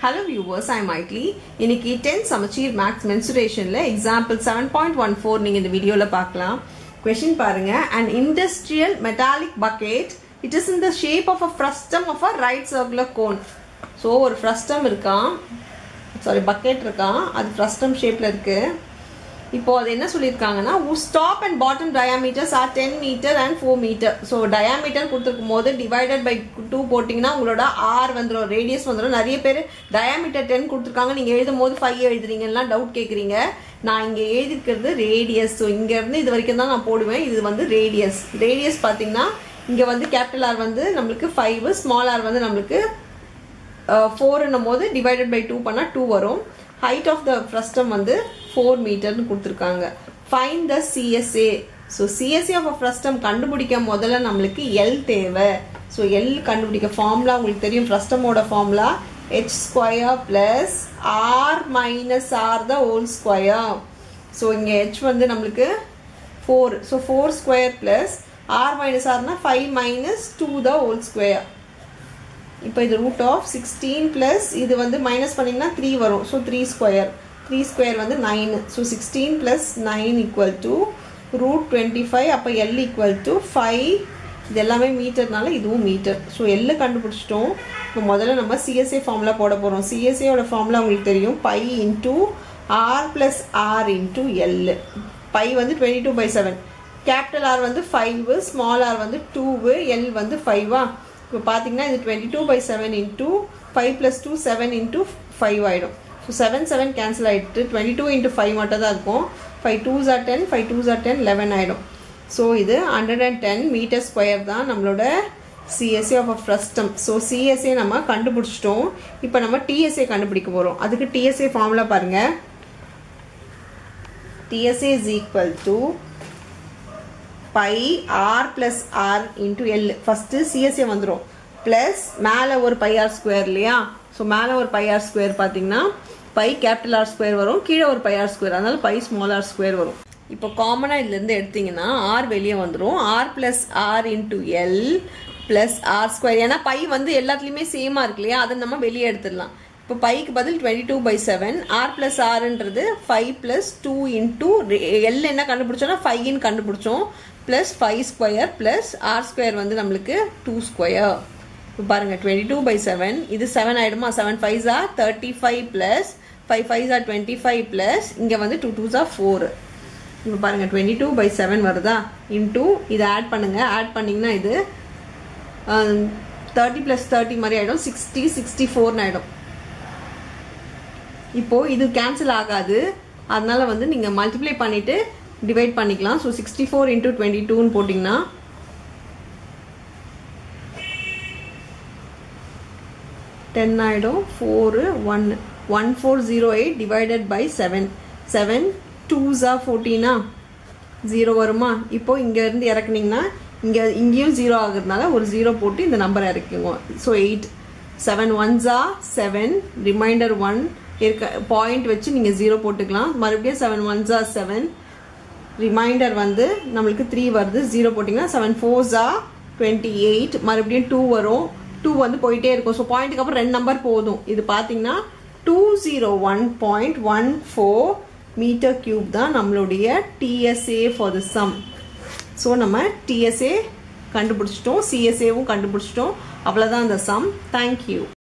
hello viewers ஐ மைட்லி இன்னைக்கு tenth Samacheer maths மென்சுரேஷனில் example seven point one four நீங்கள் இந்த வீடியோவில் பார்க்கலாம் கொஷின் பாருங்க and industrial metallic bucket it is in the shape of a frustum of a right circular cone so ஒரு frustum இருக்கான் sorry bucket இருக்கான் அது ஃப்ரஸ்டம் ஷேப்பில் இருக்குது இப்போ அது என்ன சொல்லியிருக்காங்கன்னா top and bottom diameters are ten metre and four metre so diameter கொடுத்துருக்கும் போது டிவைடட் பை டூ போட்டிங்கன்னா உங்களோட ஆர் வந்துடும் ரேடியஸ் வந்துடும் நிறைய பேர் டயாமீட்டர் டென் கொடுத்துருக்காங்க நீங்கள் எழுதும் போது ஃபைவ் எழுதுறீங்கன்னா டவுட் கேட்குறீங்க நான் இங்கே எழுதிக்கிறது ரேடியஸ் ஸோ இங்கேருந்து இது வரைக்கும் தான் நான் போடுவேன் இது வந்து ரேடியஸ் ரேடியஸ் பார்த்தீங்கன்னா இங்கே வந்து கேபிட்டல் ஆர் வந்து நம்மளுக்கு ஃபைவ் ஸ்மால் ஆர் வந்து நம்மளுக்கு ஃபோர்னும் போது டிவைடட் பை டூ பண்ணால் டூ வரும் ஹைட் ஆஃப் த ஃப்ரஸ்டம் வந்து ஃபோர் மீட்டர்னு கொடுத்துருக்காங்க find the CSA so CSA of a frustum கண்டுபிடிக்க முதல்ல நம்மளுக்கு எல் தேவை ஸோ எல் கண்டுபிடிக்க ஃபார்முலா உங்களுக்கு தெரியும் ஃப்ரஸ்டமோட formula H square plus R minus R the whole square so இங்கே ஹெச் வந்து நம்மளுக்கு four so four square plus R minus ஆர்னா five minus two the whole square இப்போ இது ரூட் ஆஃப் சிக்ஸ்டீன் ப்ளஸ் இது வந்து மைனஸ் பண்ணிங்கன்னா த்ரீ வரும் so three square three square வந்து nine so sixteen plus nine equal to root twenty five அப்போ L equal to five இது எல்லாமே மீட்டர்னால இதுவும் மீட்டர் ஸோ எல்லு கண்டுபிடிச்சிட்டோம் இப்போ முதல்ல நம்ம சிஎஸ்ஏ ஃபார்முலா போட போகிறோம் சிஎஸ்ஏயோட ஃபார்முலா உங்களுக்கு தெரியும் pi into R plus R into L pi வந்து twenty two by seven capital R வந்து ஃபைவு ஸ்மால் ஆர் வந்து டூவு எல் வந்து ஃபைவா இப்போ பார்த்தீங்கன்னா இது twenty two by seven into five plus two seven into five ஆகிடும் ஸோ செவன் செவன் கேன்சல் ஆகிட்டு டுவெண்ட்டி டூ இன்ட்டு ஃபைவ் மட்டும் தான் இருக்கும் five twos are ten five twos are ten eleven ஆகிடும் ஸோ இது hundred and ten meter square தான் நம்மளோட CSA of a frustum so CSA நம்ம கண்டுபிடிச்சிட்டோம் இப்போ நம்ம டிஎஸ்ஏ கண்டுபிடிக்க போகிறோம் அதுக்கு டிஎஸ்ஏ ஃபார்முலா பாருங்கள் TSA is equal to pi R plus R into L first CSA வந்துடும் ப்ளஸ் மேலே ஒரு பை ஆர் ஸ்கொயர் இல்லையா ஸோ மேலே ஒரு பை ஆர் ஸ்கொயர் பார்த்தீங்கன்னா பை கேபிட்டல் ஆர் ஸ்கொயர் வரும் கீழே ஒரு பை ஆர் ஸ்கொயர் அதனால பை ஸ்மால் ஆர் ஸ்கொயர் வரும் இப்போ காமனாக இதுலேருந்து எடுத்தீங்கன்னா ஆர் வெளியே வந்துடும் R plus R into L plus R square ஏன்னா பை வந்து எல்லாத்துலேயுமே சேமாக இருக்கு இல்லையா அதை நம்ம வெளியே எடுத்துடலாம் இப்போ பைக்கு பதில் twenty two by seven R plus ஆர்ன்றது five plus two into L என்ன கண்டுபிடிச்சோன்னா ஃபைவ்னு கண்டுபிடிச்சோம் plus five square plus R square வந்து நம்மளுக்கு டூ ஸ்கொயர் இப்போ பாருங்கள் டுவெண்ட்டி டூ பை செவன் இது செவன் ஆகிடுமா seven fives are thirty five plus five fives are twenty five plus இங்கே வந்து டூ டூ ஆர் ஃபோர் இப்போ பாருங்கள் டுவெண்ட்டி டூ பை செவன் வருதா இன்டூ இதை ஆட் பண்ணுங்கள் ஆட் பண்ணிங்கன்னா இது தேர்ட்டி ப்ளஸ் தேர்ட்டி மாதிரி ஆகிடும் சிக்ஸ்டி சிக்ஸ்டி ஃபோர்னு ஆகிடும் இப்போது இது கேன்சல் ஆகாது அதனால வந்து நீங்கள் மல்டிப்ளை பண்ணிவிட்டு டிவைட் பண்ணிக்கலாம் so sixty four into twenty டூன்னு போட்டிங்கன்னா டென் ஆகிடும் four one one four zero eight divided by seven seven டூஸா ஃபோர்டீனா ஜீரோ வருமா இப்போ இங்கேருந்து இறக்குனீங்கன்னா இங்கே இங்கேயும் ஜீரோ ஆகுறதுனால ஒரு ஜீரோ போட்டு இந்த நம்பர் இறக்குங்க ஸோ எயிட் செவன் ஒன்ஸா செவன் ரிமைண்டர் ஒன் இருக்க பாயிண்ட் வச்சு நீங்கள் ஜீரோ போட்டுக்கலாம் மறுபடியும் செவன் ஒன்ஸா செவன் ரிமைண்டர் வந்து நம்மளுக்கு த்ரீ வருது ஜீரோ போட்டிங்கன்னா செவன் ஃபோர்ஸா டுவெண்ட்டி எயிட் மறுபடியும் டூ வரும் டூ வந்து போயிட்டே இருக்கும் ஸோ பாயிண்ட்டுக்கு அப்புறம் ரெண்டு நம்பர் போதும் இது பார்த்தீங்கன்னா two zero one point one four metre cube தான் நம்மளுடைய TSA for the sum so நம்ம டிஎஸ்ஏ கண்டுபிடிச்சிட்டோம் சிஎஸ்ஏவும் கண்டுபிடிச்சிட்டோம் அவ்வளோதான் அந்த சம் தேங்க்யூ